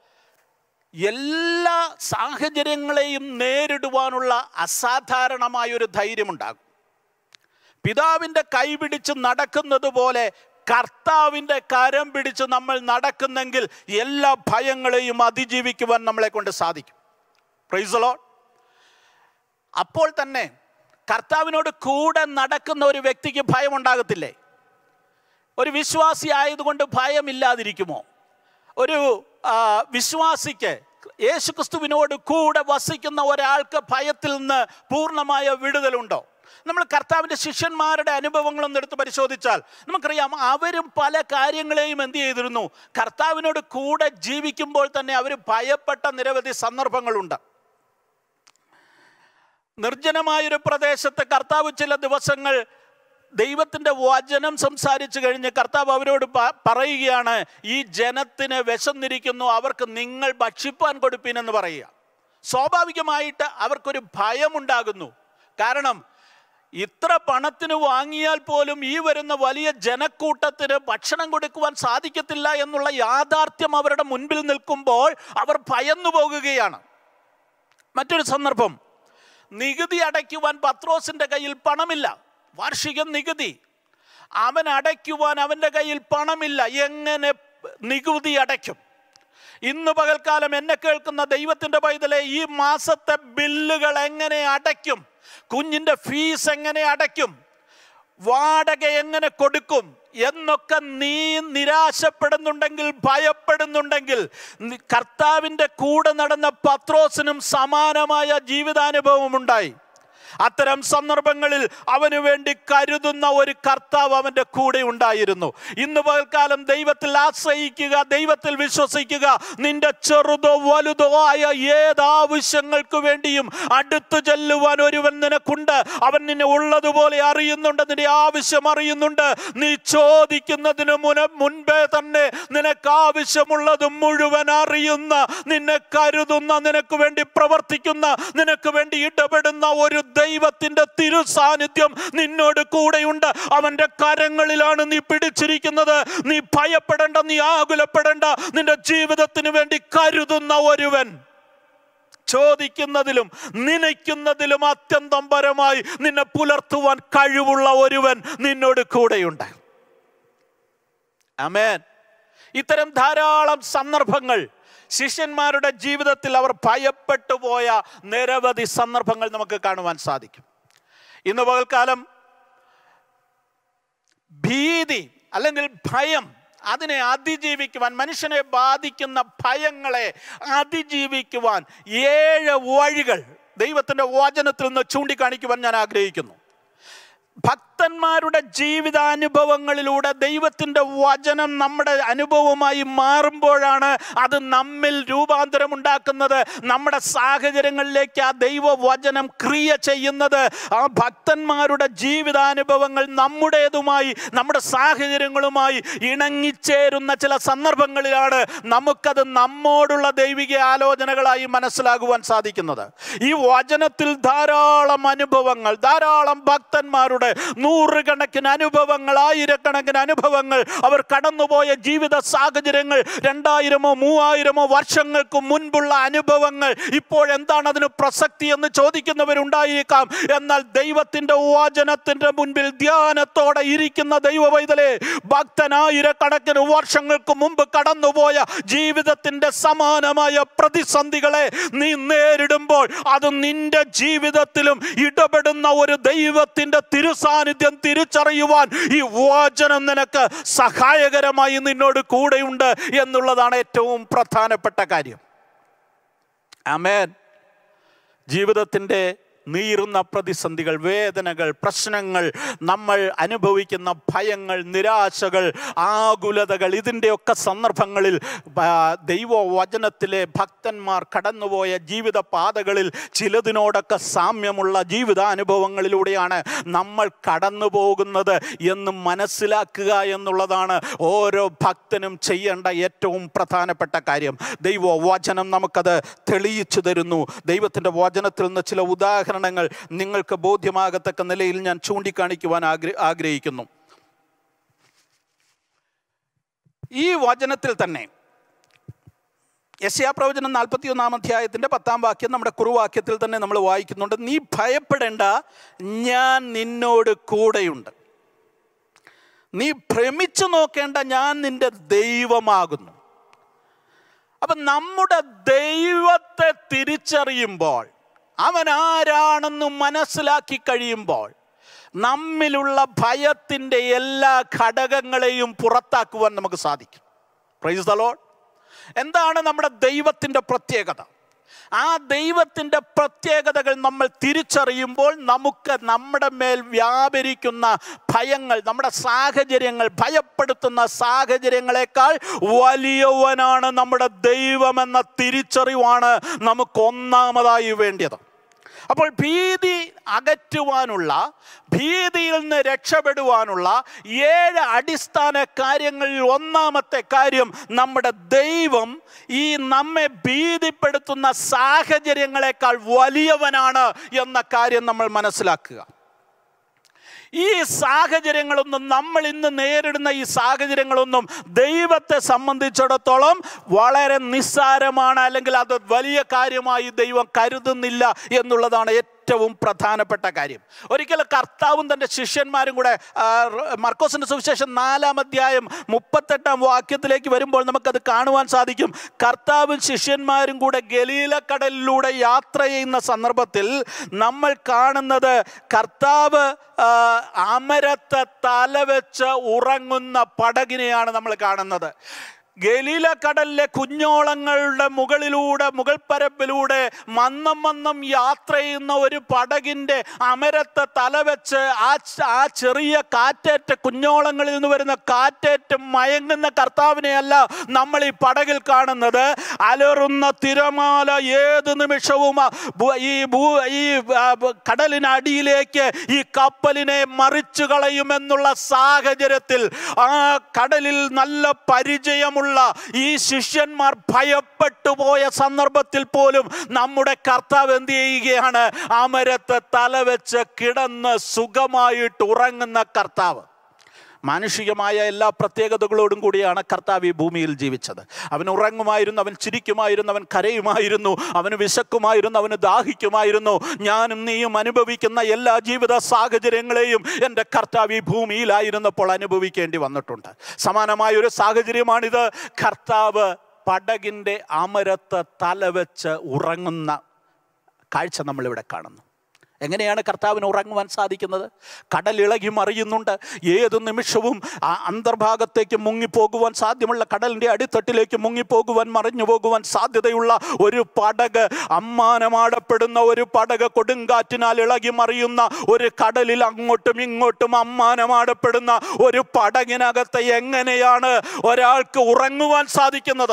എല്ലാ സാഹചര്യങ്ങളെയും നേരിടുവാനുള്ള അസാധാരണമായ ഒരു ധൈര്യമുണ്ടാകും പിതാവിൻ്റെ കൈ പിടിച്ച് നടക്കുന്നത് പോലെ കർത്താവിൻ്റെ കരം പിടിച്ച് നമ്മൾ നടക്കുന്നെങ്കിൽ എല്ലാ ഭയങ്ങളെയും അതിജീവിക്കുവാൻ നമ്മളെ കൊണ്ട് സാധിക്കും പ്രൈസലോ അപ്പോൾ തന്നെ കർത്താവിനോട് കൂടെ നടക്കുന്ന ഒരു വ്യക്തിക്ക് ഭയമുണ്ടാകത്തില്ലേ ഒരു വിശ്വാസി ആയതുകൊണ്ട് ഭയമില്ലാതിരിക്കുമോ ഒരു ആ, വിശ്വാസിക്ക് യേശുക്രിസ്തുവിനോട് കൂടെ വസിക്കുന്ന ഒരാൾക്ക് ഭയത്തിൽ നിന്ന് പൂർണ്ണമായ വിടുതലുണ്ടോ നമ്മൾ കർത്താവിൻ്റെ ശിഷ്യന്മാരുടെ അനുഭവങ്ങളൊന്നും എടുത്ത് പരിശോധിച്ചാൽ നമുക്കറിയാം അവരും പല കാര്യങ്ങളെയും എന്ത് ചെയ്തിരുന്നു കർത്താവിനോട് കൂടെ ജീവിക്കുമ്പോൾ തന്നെ അവർ ഭയപ്പെട്ട നിരവധി സന്ദർഭങ്ങളുണ്ട് നിർജ്ജനമായൊരു പ്രദേശത്ത് കർത്താവ് ചില ദിവസങ്ങൾ ദൈവത്തിൻ്റെ വചനം സംസാരിച്ചു കഴിഞ്ഞ് കർത്താവ് അവരോട് പ- പറയുകയാണ് ഈ ജനത്തിന് വിശന്നിരിക്കുന്നു അവർക്ക് നിങ്ങൾ ഭക്ഷിപ്പാൻ കൊടുപ്പീനെന്ന് പറയുക സ്വാഭാവികമായിട്ട് അവർക്കൊരു ഭയമുണ്ടാകുന്നു കാരണം ഇത്ര പണത്തിന് വാങ്ങിയാൽ പോലും ഈ വരുന്ന വലിയ ജനക്കൂട്ടത്തിന് ഭക്ഷണം കൊടുക്കുവാൻ സാധിക്കത്തില്ല എന്നുള്ള യാഥാർത്ഥ്യം അവരുടെ മുൻപിൽ നിൽക്കുമ്പോൾ അവർ ഭയന്നു പോകുകയാണ് മറ്റൊരു സന്ദർഭം നികുതി അടയ്ക്കുവാൻ പത്രോസിന്റെ കയ്യിൽ പണമില്ല വാർഷിക നികുതി അവൻ അടയ്ക്കുവാൻ അവൻ്റെ കയ്യിൽ പണമില്ല എങ്ങനെ നികുതി അടയ്ക്കും ഇന്ന് പകൽക്കാലം എന്നെ കേൾക്കുന്ന ദൈവത്തിൻ്റെ പൈതലെ ഈ മാസത്തെ ബില്ലുകൾ എങ്ങനെ അടയ്ക്കും കുഞ്ഞിൻ്റെ ഫീസ് എങ്ങനെ അടയ്ക്കും വാടക എങ്ങനെ കൊടുക്കും എന്നൊക്കെ നീ നിരാശപ്പെടുന്നുണ്ടെങ്കിൽ ഭയപ്പെടുന്നുണ്ടെങ്കിൽ നി- കർത്താവിൻ്റെ കൂടെ നടന്ന പത്രോസിനും സമാനമായ ജീവിതാനുഭവം ഉണ്ടായി അത്തരം സന്ദർഭങ്ങളിൽ അവന് വേണ്ടി കരുതുന്ന ഒരു കർത്താവ് അവൻ്റെ കൂടെ ഉണ്ടായിരുന്നു ഇന്ന് പകൽക്കാലം ദൈവത്തിൽ ആശ്രയിക്കുക ദൈവത്തിൽ വിശ്വസിക്കുക നിന്റെ ചെറുതോ വലുതോ ആയ ഏത് ആവശ്യങ്ങൾക്ക് വേണ്ടിയും അടുത്തു ചെല്ലുവാൻ ഒരുവൻ നിനക്കുണ്ട് അവൻ നിന്നെ ഉള്ളതുപോലെ അറിയുന്നുണ്ട് നിന്റെ ആവശ്യം അറിയുന്നുണ്ട് നീ ചോദിക്കുന്നതിന് മുന മുൻപേ തന്നെ നിനക്ക് ആവശ്യമുള്ളത് മുഴുവൻ അറിയുന്ന നിന്നെ കരുതുന്ന നിനക്ക് വേണ്ടി പ്രവർത്തിക്കുന്ന നിനക്ക് വേണ്ടി ഇടപെടുന്ന ഒരു ദൈവത്തിന്റെ തിരു സാന്നിധ്യം നിന്നോട് കൂടെയുണ്ട് അവന്റെ കരങ്ങളിലാണ് നീ പിടിച്ചിരിക്കുന്നത് നീ ഭയപ്പെടേണ്ട നീ ആകുലപ്പെടേണ്ട നിന്റെ ജീവിതത്തിന് വേണ്ടി കരുതുന്ന ഒരുവൻ ചോദിക്കുന്നതിലും നനയ്ക്കുന്നതിലും അത്യന്തം പരമായി നിന്നെ പുലർത്തുവാൻ കഴിവുള്ള ഒരുവൻ നിന്നോട് കൂടെയുണ്ട് അമേൻ ഇത്തരം ധാരാളം സന്ദർഭങ്ങൾ ശിഷ്യന്മാരുടെ ജീവിതത്തിൽ അവർ ഭയപ്പെട്ടു പോയ നിരവധി സന്ദർഭങ്ങൾ നമുക്ക് കാണുവാൻ സാധിക്കും ഇന്ന് പകൽക്കാലം ഭീതി അല്ലെങ്കിൽ ഭയം അതിനെ അതിജീവിക്കുവാൻ മനുഷ്യനെ ബാധിക്കുന്ന ഭയങ്ങളെ അതിജീവിക്കുവാൻ ഏഴ് വഴികൾ ദൈവത്തിൻ്റെ വചനത്തിൽ നിന്ന് ചൂണ്ടിക്കാണിക്കുവാൻ ഞാൻ ആഗ്രഹിക്കുന്നു ഭക്തന്മാരുടെ ജീവിതാനുഭവങ്ങളിലൂടെ ദൈവത്തിൻ്റെ വചനം നമ്മുടെ അനുഭവമായി മാറുമ്പോഴാണ് അത് നമ്മിൽ രൂപാന്തരം ഉണ്ടാക്കുന്നത് നമ്മുടെ സാഹചര്യങ്ങളിലേക്ക് ആ ദൈവവചനം ക്രിയ ചെയ്യുന്നത് ആ ഭക്തന്മാരുടെ ജീവിതാനുഭവങ്ങൾ നമ്മുടേതുമായി നമ്മുടെ സാഹചര്യങ്ങളുമായി ഇണങ്ങിച്ചേരുന്ന ചില സന്ദർഭങ്ങളിലാണ് നമുക്കത് നമ്മോടുള്ള ദൈവിക ആലോചനകളായി മനസ്സിലാകുവാൻ സാധിക്കുന്നത് ഈ വചനത്തിൽ ധാരാളം അനുഭവങ്ങൾ ധാരാളം ഭക്തന്മാരുടെ നൂറുകണക്കിന് അനുഭവങ്ങൾ ആയിരക്കണക്കിന് അനുഭവങ്ങൾ അവർ കടന്നുപോയ ജീവിത സാഹചര്യങ്ങൾ രണ്ടായിരമോ മൂവായിരമോ വർഷങ്ങൾക്ക് മുൻപുള്ള അനുഭവങ്ങൾ ഇപ്പോഴെന്താണ് അതിന് പ്രസക്തി എന്ന് ചോദിക്കുന്നവരുണ്ടായിരിക്കാം എന്നാൽ ദൈവത്തിൻ്റെ വചനത്തിൻ്റെ മുൻപിൽ ധ്യാനത്തോടെ ഇരിക്കുന്ന ദൈവവൈതലെ ഭക്തനായിരക്കണക്കിന് വർഷങ്ങൾക്ക് മുമ്പ് കടന്നുപോയ ജീവിതത്തിൻ്റെ സമാനമായ പ്രതിസന്ധികളെ നീ നേരിടുമ്പോൾ അത് നിന്റെ ജീവിതത്തിലും ഇടപെടുന്ന ഒരു ദൈവത്തിൻ്റെ തിരുസാന്നിധ്യം തിരിച്ചറിയുവാൻ ഈ വചനം നിനക്ക് സഹായകരമായി നിന്നോട് കൂടെയുണ്ട് എന്നുള്ളതാണ് ഏറ്റവും പ്രധാനപ്പെട്ട കാര്യം ആമേൻ ജീവിതത്തിൻ്റെ നീറുന്ന പ്രതിസന്ധികൾ വേദനകൾ പ്രശ്നങ്ങൾ നമ്മൾ അനുഭവിക്കുന്ന ഭയങ്ങൾ നിരാശകൾ ആകുലതകൾ ഇതിൻ്റെയൊക്കെ സന്ദർഭങ്ങളിൽ ആ, ദൈവവചനത്തിലെ ഭക്തന്മാർ കടന്നുപോയ ജീവിത പാതകളിൽ ചിലതിനോടൊക്കെ സാമ്യമുള്ള ജീവിതാനുഭവങ്ങളിലൂടെയാണ് നമ്മൾ കടന്നു പോകുന്നത് എന്ന് മനസ്സിലാക്കുക എന്നുള്ളതാണ് ഓരോ ഭക്തനും ചെയ്യേണ്ട ഏറ്റവും പ്രധാനപ്പെട്ട കാര്യം ദൈവവചനം നമുക്കത് തെളിയിച്ചു തരുന്നു ദൈവത്തിൻ്റെ വചനത്തിൽ നിന്ന് ചില ഉദാഹരണങ്ങൾ നിങ്ങൾക്ക് ബോധ്യമാകത്തക്ക നിലയിൽ ഞാൻ ചൂണ്ടിക്കാണിക്കുവാൻ ആഗ്ര ആഗ്രഹിക്കുന്നു ഈ വചനത്തിൽ തന്നെ യശയാ പ്രവചനം നാൽപ്പത്തി ഒന്നാം അധ്യായത്തിൻ്റെ പത്താം വാക്യം നമ്മുടെ കുറുവാക്യത്തിൽ തന്നെ നമ്മൾ വായിക്കുന്നുണ്ട് നീ ഭയപ്പെടേണ്ട ഞാൻ നിന്നോട് കൂടെയുണ്ട് നീ ഭ്രമിച്ചു നോക്കേണ്ട ഞാൻ നിന്റെ ദൈവമാകുന്നു അപ്പം നമ്മുടെ ദൈവത്തെ തിരിച്ചറിയുമ്പോൾ അവൻ ആരാണെന്ന് മനസ്സിലാക്കി കഴിയുമ്പോൾ നമ്മിലുള്ള ഭയത്തിൻ്റെ എല്ലാ ഘടകങ്ങളെയും പുറത്താക്കുവാൻ നമുക്ക് സാധിക്കും പ്രൈസ് ദ ലോഡ് എന്താണ് നമ്മുടെ ദൈവത്തിൻ്റെ പ്രത്യേകത ആ ദൈവത്തിൻ്റെ പ്രത്യേകതകൾ നമ്മൾ തിരിച്ചറിയുമ്പോൾ നമുക്ക് നമ്മുടെ മേൽ വ്യാപരിക്കുന്ന ഭയങ്ങൾ നമ്മുടെ സാഹചര്യങ്ങൾ ഭയപ്പെടുത്തുന്ന സാഹചര്യങ്ങളെക്കാൾ വലിയവനാണ് നമ്മുടെ ദൈവമെന്ന തിരിച്ചറിവാണ് നമുക്ക് ഒന്നാമതായി വേണ്ടിയത് അപ്പോൾ ഭീതി അകറ്റുവാനുള്ള ഭീതിയിൽ നിന്ന് രക്ഷപ്പെടുവാനുള്ള ഏഴ് അടിസ്ഥാന കാര്യങ്ങളിൽ ഒന്നാമത്തെ കാര്യം നമ്മുടെ ദൈവം ഈ നമ്മെ ഭീതിപ്പെടുത്തുന്ന സാഹചര്യങ്ങളെക്കാൾ വലിയവനാണ് എന്ന കാര്യം നമ്മൾ മനസ്സിലാക്കുക ഈ സാഹചര്യങ്ങളൊന്നും നമ്മൾ ഇന്ന് നേരിടുന്ന ഈ സാഹചര്യങ്ങളൊന്നും ദൈവത്തെ സംബന്ധിച്ചിടത്തോളം വളരെ നിസ്സാരമാണ് അല്ലെങ്കിൽ അത് വലിയ കാര്യമായി ദൈവം കരുതുന്നില്ല എന്നുള്ളതാണ് ഏറ്റവും പ്രധാനപ്പെട്ട കാര്യം ഒരിക്കൽ കർത്താവും തൻ്റെ ശിഷ്യന്മാരും കൂടെ ആ, മർക്കോസിന്റെ സുവിശേഷം നാലാം അധ്യായം മുപ്പത്തെട്ടാം വാക്യത്തിലേക്ക് വരുമ്പോൾ നമുക്കത് കാണുവാൻ സാധിക്കും കർത്താവും ശിഷ്യന്മാരും കൂടെ ഗലീലക്കടലിലൂടെ യാത്ര ചെയ്യുന്ന സന്ദർഭത്തിൽ നമ്മൾ കാണുന്നത് കർത്താവ് ആ, അമരത്ത് തലവെച്ച് ഉറങ്ങുന്ന പടകിനെയാണ് നമ്മൾ കാണുന്നത് ഗലീല കടലിലെ കുഞ്ഞോളങ്ങളുടെ മുകളിലൂടെ മുകൾ പരപ്പിലൂടെ മന്നം മന്നം യാത്ര ചെയ്യുന്ന ഒരു പടകിൻ്റെ അമരത്തെ തലവെച്ച് ആ ച- ആ ചെറിയ കാറ്റേറ്റ കുഞ്ഞോളങ്ങളിൽ നിന്ന് വരുന്ന കാറ്റേറ്റ് മയങ്ങുന്ന കർത്താവിനെയല്ല നമ്മൾ ഈ പടകിൽ കാണുന്നത് അലറുന്ന തിരമാല ഏത് നിമിഷവും ആ ഭൂ- ഈ ഭൂ ഈ ആ, ബ- കടലിനടിയിലേക്ക് ഈ കപ്പലിനെ മറിച്ചു കളയുമെന്നുള്ള സാഹചര്യത്തിൽ ആ കടലിൽ നല്ല പരിചയമുള്ള ഈ ശിഷ്യന്മാർ ഭയപ്പെട്ടു പോയ സന്ദർഭത്തിൽ പോലും നമ്മുടെ കർത്താവ് എന്ത് ചെയ്യുകയാണ് അമരത്ത് തലവെച്ച് കിടന്ന് സുഖമായിട്ട് ഉറങ്ങുന്ന കർത്താവ് മാനുഷികമായ എല്ലാ പ്രത്യേകതകളോടും കൂടിയാണ് കർത്താവ് ഈ ഭൂമിയിൽ ജീവിച്ചത് അവൻ ഉറങ്ങുമായിരുന്നു അവൻ ചിരിക്കുമായിരുന്നു അവൻ കരയുമായിരുന്നു അവന് വിശക്കുമായിരുന്നു അവന് ദാഹിക്കുമായിരുന്നു ഞാനും നീയും അനുഭവിക്കുന്ന എല്ലാ ജീവിത സാഹചര്യങ്ങളെയും എൻ്റെ കർത്താവ് ഈ ഭൂമിയിലായിരുന്നപ്പോൾ അനുഭവിക്കേണ്ടി വന്നിട്ടുണ്ട് സമാനമായ ഒരു സാഹചര്യമാണിത് കർത്താവ് പടകിൻ്റെ അമരത്ത് തലവെച്ച് ഉറങ്ങുന്ന കാഴ്ച നമ്മളിവിടെ കാണുന്നു എങ്ങനെയാണ് കർത്താവിന് ഉറങ്ങുവാൻ സാധിക്കുന്നത് കടലിളകി മറിയുന്നുണ്ട് ഏത് നിമിഷവും ആ അന്തർഭാഗത്തേക്ക് മുങ്ങിപ്പോകുവാൻ സാധ്യമുള്ള കടലിൻ്റെ അടിത്തട്ടിലേക്ക് മുങ്ങിപ്പോകുവാൻ മറിഞ്ഞു പോകുവാൻ സാധ്യതയുള്ള ഒരു പടക് അമ്മാനമാടപ്പെടുന്ന ഒരു പടക് കൊടുങ്കാറ്റിനാൽ ഇളകി മറിയുന്ന ഒരു കടലിൽ അങ്ങോട്ടും ഇങ്ങോട്ടും അമ്മാനമാടപ്പെടുന്ന ഒരു പടകിനകത്ത് എങ്ങനെയാണ് ഒരാൾക്ക് ഉറങ്ങുവാൻ സാധിക്കുന്നത്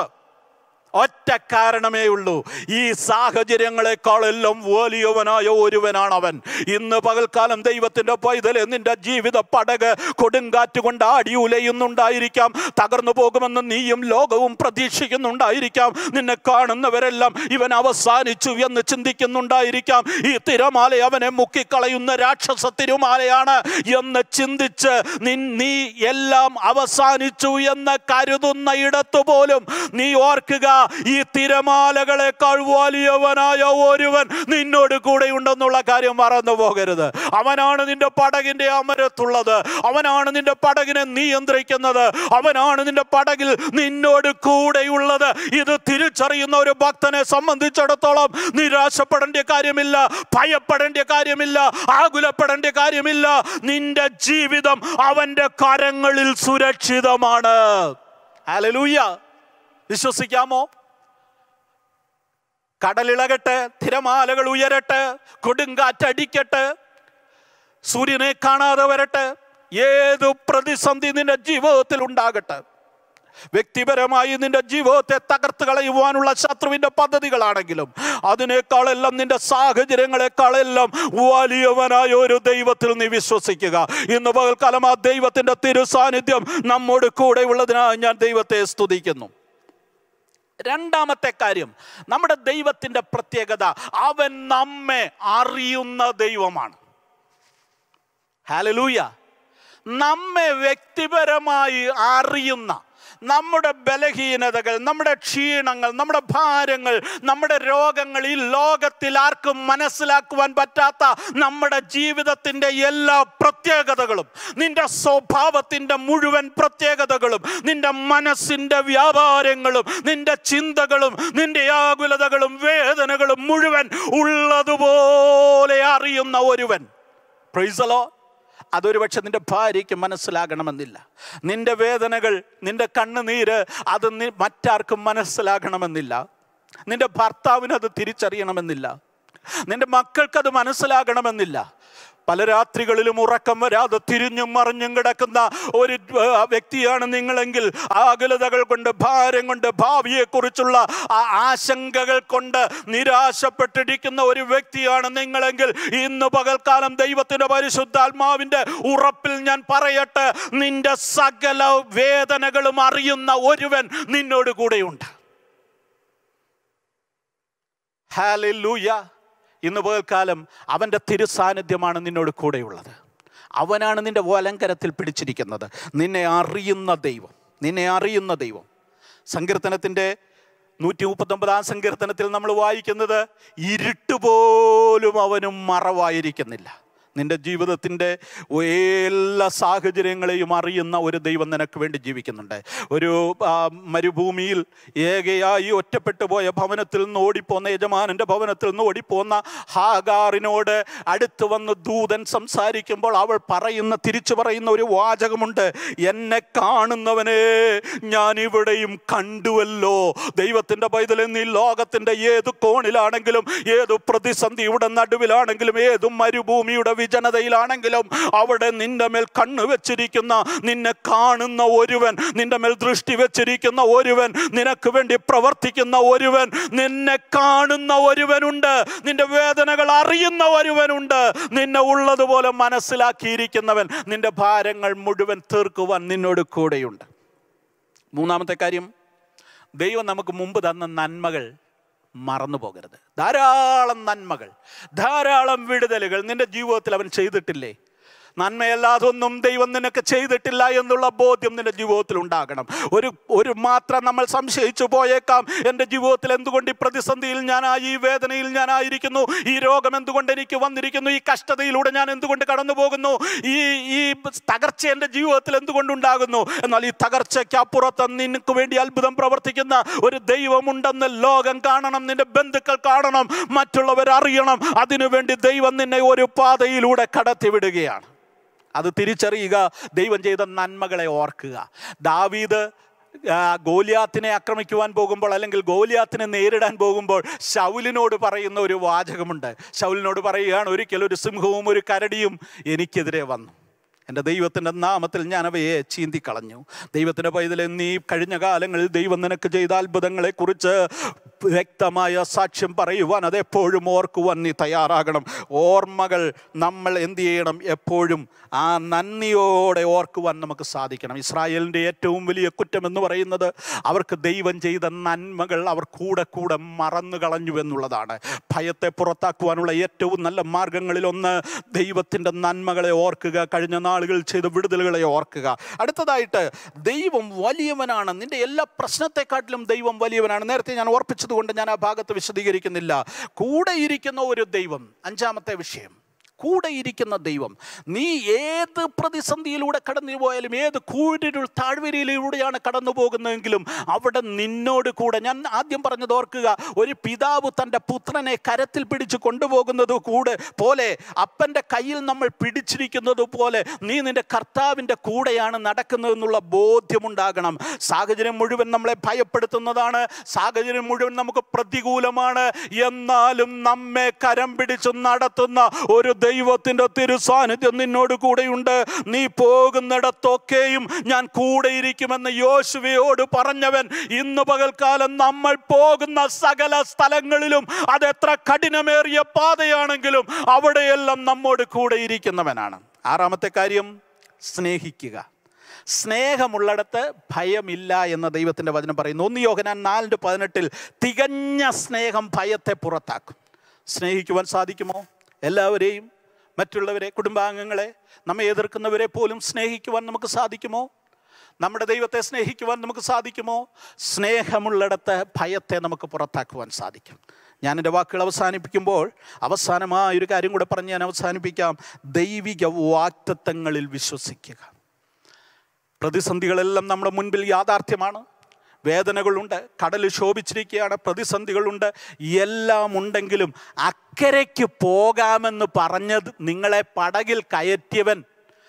ഒറ്റ കാരണമേ ഉള്ളൂ ഈ സാഹചര്യങ്ങളെക്കാളെല്ലാം വലിയവനായ ഒരുവനാണ് അവൻ ഇന്ന് പകൽക്കാലം ദൈവത്തിന്റെ പൈതലെ നിന്റെ ജീവിത പടക് കൊടുങ്കാറ്റ് കൊണ്ട് ആടി ഉലയുന്നുണ്ടായിരിക്കാം തകർന്നു പോകുമെന്ന് നീയും ലോകവും പ്രതീക്ഷിക്കുന്നുണ്ടായിരിക്കാം നിന്നെ കാണുന്നവരെല്ലാം ഇവൻ അവസാനിച്ചു എന്ന് ചിന്തിക്കുന്നുണ്ടായിരിക്കാം ഈ തിരമാല അവനെ മുക്കിക്കളയുന്ന രാക്ഷസ തിരുമാലയാണ് എന്ന് ചിന്തിച്ച് നിൻ- നീ എല്ലാം അവസാനിച്ചു എന്ന് കരുതുന്ന ഇടത്തു പോലും നീ ഓർക്കുക ഈ തിരമാലകളെക്കാൾ വലിയവനായ ഒരുവൻ നിന്നോട് കൂടെ ഉണ്ടെന്നുള്ള കാര്യം മറന്നു പോകരുത് അവനാണ് നിന്റെ പടകിന്റെ അമരത്തുള്ളത് അവനാണ് നിന്റെ പടകിനെ നിയന്ത്രിക്കുന്നത് അവനാണ് നിന്റെ പടകിൽ നിന്നോട് കൂടെയുള്ളത് ഇത് തിരിച്ചറിയുന്ന ഒരു ഭക്തനെ സംബന്ധിച്ചിടത്തോളം നിരാശപ്പെടേണ്ട കാര്യമില്ല ഭയപ്പെടേണ്ട കാര്യമില്ല ആകുലപ്പെടേണ്ട കാര്യമില്ല നിന്റെ ജീവിതം അവന്റെ കരങ്ങളിൽ സുരക്ഷിതമാണ് ഹല്ലേലൂയ വിശ്വസിക്കാമോ കടലിളകട്ടെ തിരമാലകൾ ഉയരട്ടെ കൊടുങ്കാറ്റടിക്കട്ടെ സൂര്യനെ കാണാതെ വരട്ടെ ഏതു പ്രതിസന്ധി നിന്റെ ജീവിതത്തിൽ ഉണ്ടാകട്ടെ വ്യക്തിപരമായി നിന്റെ ജീവിതത്തെ തകർത്ത് കളയുവാനുള്ള ശത്രുവിന്റെ പദ്ധതികളാണെങ്കിലും അതിനേക്കാളെല്ലാം നിന്റെ സാഹചര്യങ്ങളെക്കാളെല്ലാം വലിയവനായ ഒരു ദൈവത്തിൽ നീ വിശ്വസിക്കുക ഇന്ന് പകൽക്കാലം ആ ദൈവത്തിന്റെ തിരുസാന്നിധ്യം നമ്മോട് കൂടെ ഉള്ളതിനായി ഞാൻ ദൈവത്തെ സ്തുതിക്കുന്നു രണ്ടാമത്തെ കാര്യം നമ്മുടെ ദൈവത്തിന്റെ പ്രത്യേകത അവൻ നമ്മെ അറിയുന്ന ദൈവമാണ് ഹാലലൂയ നമ്മെ വ്യക്തിപരമായി അറിയുന്ന നമ്മുടെ ബലഹീനതകൾ നമ്മുടെ ക്ഷീണങ്ങൾ നമ്മുടെ ഭാരങ്ങൾ നമ്മുടെ രോഗങ്ങൾ ഈ ലോകത്തിൽ ആർക്കും മനസ്സിലാക്കുവാൻ പറ്റാത്ത നമ്മുടെ ജീവിതത്തിൻ്റെ എല്ലാ പ്രത്യേകതകളും നിന്റെ സ്വഭാവത്തിൻ്റെ മുഴുവൻ പ്രത്യേകതകളും നിന്റെ മനസ്സിൻ്റെ വ്യാപാരങ്ങളും നിന്റെ ചിന്തകളും നിന്റെ ആകുലതകളും വേദനകളും മുഴുവൻ ഉള്ളതുപോലെ അറിയുന്ന ഒരുവൻ പ്രൈസലോ അതൊരു പക്ഷെ നിന്റെ ഭാര്യയ്ക്ക് മനസ്സിലാകണമെന്നില്ല നിന്റെ വേദനകൾ നിന്റെ കണ്ണുനീര് അത് നി- മറ്റാർക്കും മനസ്സിലാകണമെന്നില്ല നിന്റെ ഭർത്താവിന് അത് തിരിച്ചറിയണമെന്നില്ല നിന്റെ മക്കൾക്കത് മനസ്സിലാകണമെന്നില്ല പല രാത്രികളിലും ഉറക്കം വരാതെ തിരിഞ്ഞും മറിഞ്ഞും കിടക്കുന്ന ഒരു ആ, വ്യക്തിയാണ് നിങ്ങളെങ്കിൽ ആകുലതകൾ കൊണ്ട് ഭാരം കൊണ്ട് ഭാവിയെക്കുറിച്ചുള്ള ആ ആശങ്കകൾ കൊണ്ട് നിരാശപ്പെട്ടിരിക്കുന്ന ഒരു വ്യക്തിയാണ് നിങ്ങളെങ്കിൽ ഇന്ന് പകൽക്കാലം ദൈവത്തിന്റെ പരിശുദ്ധാത്മാവിന്റെ ഉറപ്പിൽ ഞാൻ പറയട്ടെ നിന്റെ സകല വേദനകളും അറിയുന്ന ഒരുവൻ നിന്നോട് കൂടെയുണ്ട് ഹാലൂയ ഇന്ന് പകൽക്കാലം അവൻ്റെ തിരുസാന്നിധ്യമാണ് നിന്നോട് കൂടെയുള്ളത് അവനാണ് നിന്റെ വലങ്കരത്തിൽ പിടിച്ചിരിക്കുന്നത് നിന്നെ അറിയുന്ന ദൈവം നിന്നെ അറിയുന്ന ദൈവം സങ്കീർത്തനത്തിൻ്റെ നൂറ്റി മുപ്പത്തൊമ്പതാം സങ്കീർത്തനത്തിൽ നമ്മൾ വായിക്കുന്നത് ഇരുട്ട് പോലും അവനും മറവായിരിക്കുന്നില്ല നിന്റെ ജീവിതത്തിൻ്റെ എല്ലാ സാഹചര്യങ്ങളെയും അറിയുന്ന ഒരു ദൈവം നിനക്ക് വേണ്ടി ജീവിക്കുന്നുണ്ട് ഒരു ആ, മരുഭൂമിയിൽ ഏകയായി ഒറ്റപ്പെട്ടു പോയ ഭവനത്തിൽ നിന്ന് ഓടിപ്പോന്ന യജമാനൻ്റെ ഭവനത്തിൽ നിന്ന് ഓടിപ്പോന്ന ഹാഗാറിനോട് അടുത്ത് വന്ന് ദൂതൻ സംസാരിക്കുമ്പോൾ അവൾ പറയുന്ന തിരിച്ചു പറയുന്ന ഒരു വാചകമുണ്ട് എന്നെ കാണുന്നവനെ ഞാൻ ഇവിടെയും കണ്ടുവല്ലോ ദൈവത്തിൻ്റെ പൈതൽ നീ ലോകത്തിൻ്റെ ഏത് കോണിലാണെങ്കിലും ഏത് പ്രതിസന്ധിയുടെ നടുവിലാണെങ്കിലും ഏത് മരുഭൂമിയുടെ വിജനതയിലാണെങ്കിലും അവിടെ നിന്റെ മേൽ കണ്ണു വെച്ചിരിക്കുന്ന നിന്നെ കാണുന്ന ഒരുവൻ നിന്റെ മേൽ ദൃഷ്ടി വെച്ചിരിക്കുന്ന ഒരുവൻ നിനക്ക് വേണ്ടി പ്രവർത്തിക്കുന്ന ഒരുവൻ നിന്നെ കാണുന്ന ഒരുവനുണ്ട് നിന്റെ വേദനകൾ അറിയുന്ന ഒരുവനുണ്ട് നിന്നെ ഉള്ളതുപോലെ മനസ്സിലാക്കിയിരിക്കുന്നവൻ നിന്റെ ഭാരങ്ങൾ മുഴുവൻ തീർക്കുവാൻ നിന്നോട് കൂടെയുണ്ട് മൂന്നാമത്തെ കാര്യം ദൈവം നമുക്ക് മുമ്പ് തന്ന നന്മകൾ മറന്നു പോകരുത് ധാരാളം നന്മകൾ ധാരാളം വിടുതലുകൾ നിന്റെ ജീവിതത്തിൽ അവൻ ചെയ്തിട്ടില്ലേ നന്മയല്ലാതൊന്നും ദൈവം നിനക്ക് ചെയ്തിട്ടില്ല എന്നുള്ള ബോധ്യം നിന്റെ ജീവിതത്തിൽ ഉണ്ടാകണം ഒരു ഒരു മാത്രം നമ്മൾ സംശയിച്ചു പോയേക്കാം എൻ്റെ ജീവിതത്തിൽ എന്തുകൊണ്ട് ഈ പ്രതിസന്ധിയിൽ ഞാനായി ഈ വേദനയിൽ ഞാനായിരിക്കുന്നു ഈ രോഗം എന്തുകൊണ്ട് എനിക്ക് വന്നിരിക്കുന്നു ഈ കഷ്ടതയിലൂടെ ഞാൻ എന്തുകൊണ്ട് കടന്നു പോകുന്നു ഈ ഈ തകർച്ച എൻ്റെ ജീവിതത്തിൽ എന്തുകൊണ്ടുണ്ടാകുന്നു എന്നാൽ ഈ തകർച്ചയ്ക്ക് അപ്പുറത്ത് നിനക്ക് വേണ്ടി അത്ഭുതം പ്രവർത്തിക്കുന്ന ഒരു ദൈവമുണ്ടെന്ന് ലോകം കാണണം നിന്റെ ബന്ധുക്കൾ കാണണം മറ്റുള്ളവർ അറിയണം അതിനുവേണ്ടി ദൈവം നിന്നെ ഒരു പാതയിലൂടെ കടത്തിവിടുകയാണ് അത് തിരിച്ചറിയുക ദൈവം ചെയ്ത നന്മകളെ ഓർക്കുക ദാവീദ് ആ, ഗോലിയാത്തിനെ ആക്രമിക്കുവാൻ പോകുമ്പോൾ അല്ലെങ്കിൽ ഗോലിയാത്തിനെ നേരിടാൻ പോകുമ്പോൾ ശൗലിനോട് പറയുന്ന ഒരു വാചകമുണ്ട് ശൗലിനോട് പറയുകയാണ് ഒരിക്കൽ ഒരു സിംഹവും ഒരു കരടിയും എനിക്കെതിരെ വന്നു എൻ്റെ ദൈവത്തിൻ്റെ നാമത്തിൽ ഞാൻ അവയെ ചീന്തിക്കളഞ്ഞു ദൈവത്തിൻ്റെ പൈതൽ നീ കഴിഞ്ഞ കാലങ്ങളിൽ ദൈവം നിനക്ക് ചെയ്ത അത്ഭുതങ്ങളെക്കുറിച്ച് വ്യക്തമായ സാക്ഷ്യം പറയുവാൻ അതെപ്പോഴും ഓർക്കുവാൻ നീ തയ്യാറാകണം ഓർമ്മകൾ നമ്മൾ എന്ത് ചെയ്യണം എപ്പോഴും ആ നന്ദിയോടെ ഓർക്കുവാൻ നമുക്ക് സാധിക്കണം ഇസ്രായേലിൻ്റെ ഏറ്റവും വലിയ കുറ്റം എന്ന് പറയുന്നത് അവർക്ക് ദൈവം ചെയ്ത നന്മകൾ അവർ കൂടെ കൂടെ മറന്നു കളഞ്ഞു എന്നുള്ളതാണ് ഭയത്തെ പുറത്താക്കുവാനുള്ള ഏറ്റവും നല്ല മാർഗങ്ങളിലൊന്ന് ദൈവത്തിൻ്റെ നന്മകളെ ഓർക്കുക കഴിഞ്ഞ നാളുകൾ ചെയ്ത വിടുതലുകളെ ഓർക്കുക അടുത്തതായിട്ട് ദൈവം വലിയവനാണ് നിന്റെ എല്ലാ പ്രശ്നത്തെക്കാട്ടിലും ദൈവം വലിയവനാണ് നേരത്തെ ഞാൻ ഓർപ്പിച്ചതുകൊണ്ട് ഞാൻ ആ ഭാഗത്ത് വിശദീകരിക്കുന്നില്ല കൂടെ ഇരിക്കുന്ന ഒരു ദൈവം അഞ്ചാമത്തെ വിഷയം കൂടെ ഇരിക്കുന്ന ദൈവം നീ ഏത് പ്രതിസന്ധിയിലൂടെ കടന്നു പോയാലും ഏത് കൂരിരുൾ താഴ്വരയിലൂടെയാണ് കടന്നു പോകുന്നതെങ്കിലും അവിടെ നിന്നോട് കൂടെ ഞാൻ ആദ്യം പറഞ്ഞത് ഓർക്കുക ഒരു പിതാവ് തൻ്റെ പുത്രനെ കരത്തിൽ പിടിച്ച് കൊണ്ടുപോകുന്നത് കൂടെ പോലെ അപ്പൻ്റെ കയ്യിൽ നമ്മൾ പിടിച്ചിരിക്കുന്നത് പോലെ നീ നിന്റെ കർത്താവിൻ്റെ കൂടെയാണ് നടക്കുന്നതെന്നുള്ള ബോധ്യമുണ്ടാകണം സാഹചര്യം മുഴുവൻ നമ്മളെ ഭയപ്പെടുത്തുന്നതാണ് സാഹചര്യം മുഴുവൻ നമുക്ക് പ്രതികൂലമാണ് എന്നാലും നമ്മെ കരം പിടിച്ച് നടത്തുന്ന ഒരു ദൈവത്തിൻ്റെ തിരുസാന്നിധ്യം നിന്നോട് കൂടെയുണ്ട് നീ പോകുന്നിടത്തൊക്കെയും ഞാൻ കൂടെ ഇരിക്കുമെന്ന് യോശുവയോട് പറഞ്ഞവൻ ഇന്ന് പകൽക്കാലം നമ്മൾ പോകുന്ന സകല സ്ഥലങ്ങളിലും അതെത്ര കഠിനമേറിയ പാതയാണെങ്കിലും അവിടെയെല്ലാം നമ്മോട് കൂടെ ഇരിക്കുന്നവനാണ് ആറാമത്തെ കാര്യം സ്നേഹിക്കുക സ്നേഹമുള്ളിടത്ത് ഭയമില്ല എന്ന ദൈവത്തിൻ്റെ വചനം പറയുന്നു ഒന്ന് യോഹനാൻ നാലിൻ്റെ പതിനെട്ടിൽ തികഞ്ഞ സ്നേഹം ഭയത്തെ പുറത്താക്കും സ്നേഹിക്കുവാൻ സാധിക്കുമോ എല്ലാവരെയും മറ്റുള്ളവരെ കുടുംബാംഗങ്ങളെ നമ്മെ എതിർക്കുന്നവരെ പോലും സ്നേഹിക്കുവാൻ നമുക്ക് സാധിക്കുമോ നമ്മുടെ ദൈവത്തെ സ്നേഹിക്കുവാൻ നമുക്ക് സാധിക്കുമോ സ്നേഹമുള്ളിടത്ത് ഭയത്തെ നമുക്ക് പുറത്താക്കുവാൻ സാധിക്കും ഞാൻ എൻ്റെ വാക്കുകൾ അവസാനിപ്പിക്കുമ്പോൾ അവസാനമായ ഒരു കാര്യം കൂടെ പറഞ്ഞ് ഞാൻ അവസാനിപ്പിക്കാം ദൈവിക വാക്തത്വങ്ങളിൽ വിശ്വസിക്കുക പ്രതിസന്ധികളെല്ലാം നമ്മുടെ മുൻപിൽ യാഥാർത്ഥ്യമാണ് വേദനകളുണ്ട് കടൽ ശോഭിച്ചിരിക്കുകയാണ് പ്രതിസന്ധികളുണ്ട് എല്ലാം ഉണ്ടെങ്കിലും അക്കരയ്ക്ക് പോകാമെന്ന് പറഞ്ഞത് നിങ്ങളെ പടകിൽ കയറ്റിയവൻ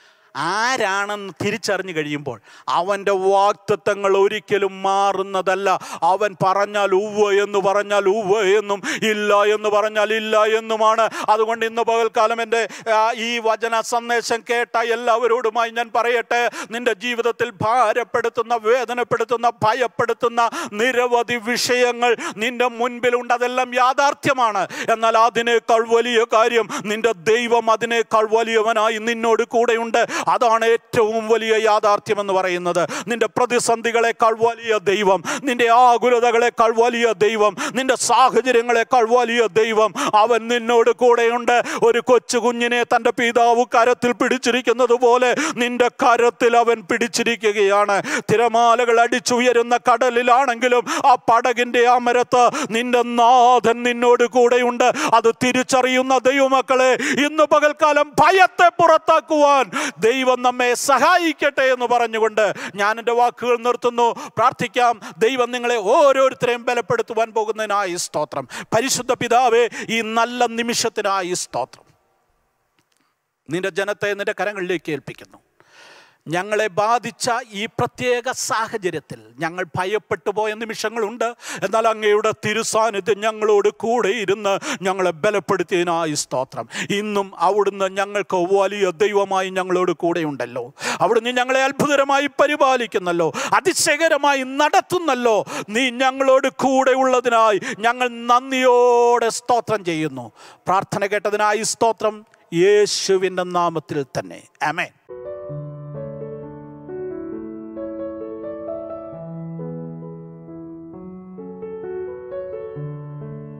ആരാണെന്ന് തിരിച്ചറിഞ്ഞു കഴിയുമ്പോൾ അവൻ്റെ വാക്തത്വങ്ങൾ ഒരിക്കലും മാറുന്നതല്ല അവൻ പറഞ്ഞാൽ ഉവ്വ എന്ന് പറഞ്ഞാൽ ഉവ്വ എന്നും ഇല്ല എന്ന് പറഞ്ഞാൽ ഇല്ല എന്നുമാണ് അതുകൊണ്ട് ഇന്ന് പകൽക്കാലം എൻ്റെ ആ, ഈ വചന സന്ദേശം കേട്ട എല്ലാവരോടുമായി ഞാൻ പറയട്ടെ നിന്റെ ജീവിതത്തിൽ ഭാരപ്പെടുത്തുന്ന വേദനപ്പെടുത്തുന്ന ഭയപ്പെടുത്തുന്ന നിരവധി വിഷയങ്ങൾ നിന്റെ മുൻപിലുണ്ട് അതെല്ലാം യാഥാർത്ഥ്യമാണ് എന്നാൽ അതിനേക്കാൾ വലിയ കാര്യം നിന്റെ ദൈവം അതിനേക്കാൾ വലിയവനായി നിന്നോട് കൂടെയുണ്ട് അതാണ് ഏറ്റവും വലിയ യാഥാർത്ഥ്യം എന്ന് പറയുന്നത് നിന്റെ പ്രതിസന്ധികളെക്കാൾ വലിയ ദൈവം നിന്റെ ആകുലതകളെക്കാൾ വലിയ ദൈവം നിന്റെ സാഹചര്യങ്ങളെക്കാൾ വലിയ ദൈവം അവൻ നിന്നോട് കൂടെയുണ്ട് ഒരു കൊച്ചു കുഞ്ഞിനെ തൻ്റെ പിതാവ് കരത്തിൽ പിടിച്ചിരിക്കുന്നത് പോലെ നിന്റെ കരത്തിൽ അവൻ പിടിച്ചിരിക്കുകയാണ് തിരമാലകൾ അടിച്ചുയരുന്ന കടലിലാണെങ്കിലും ആ പടകിന്റെ അമരത്ത് നിന്റെ നാഥൻ നിന്നോട് കൂടെയുണ്ട് അത് തിരിച്ചറിയുന്ന ദൈവമക്കളെ ഇന്ന് പകൽക്കാലം ഭയത്തെ പുറത്താക്കുവാൻ ദൈവം നമ്മെ സഹായിക്കട്ടെ എന്ന് പറഞ്ഞുകൊണ്ട് ഞാൻ എൻ്റെ വാക്കുകൾ നിർത്തുന്നു പ്രാർത്ഥിക്കാം ദൈവം നിങ്ങളെ ഓരോരുത്തരെയും ബലപ്പെടുത്തുവാൻ പോകുന്നതിനായി സ്തോത്രം പരിശുദ്ധ പിതാവേ ഈ നല്ല നിമിഷത്തിനായി സ്തോത്രം നിന്റെ ജനത്തെ നിന്റെ കരങ്ങളിലേക്ക് ഏൽപ്പിക്കുന്നു ഞങ്ങളെ ബാധിച്ച ഈ പ്രത്യേക സാഹചര്യത്തിൽ ഞങ്ങൾ ഭയപ്പെട്ടു പോയ നിമിഷങ്ങളുണ്ട് എന്നാൽ അങ്ങയുടെ തിരുസാന്നിധ്യം ഞങ്ങളോട് കൂടെ ഇരുന്ന് ഞങ്ങളെ ബലപ്പെടുത്തിയതിനായി സ്തോത്രം ഇന്നും അവിടുന്ന് ഞങ്ങൾക്ക് വലിയ ദൈവമായി ഞങ്ങളോട് കൂടെയുണ്ടല്ലോ അവിടുന്ന് ഞങ്ങളെ അത്ഭുതകരമായി പരിപാലിക്കുന്നല്ലോ അതിശയകരമായി നടത്തുന്നല്ലോ നീ ഞങ്ങളോട് കൂടെ ഉള്ളതിനായി ഞങ്ങൾ നന്ദിയോടെ സ്തോത്രം ചെയ്യുന്നു പ്രാർത്ഥന കേട്ടതിനായി സ്തോത്രം യേശുവിൻ്റെ നാമത്തിൽ തന്നെ അമേൻ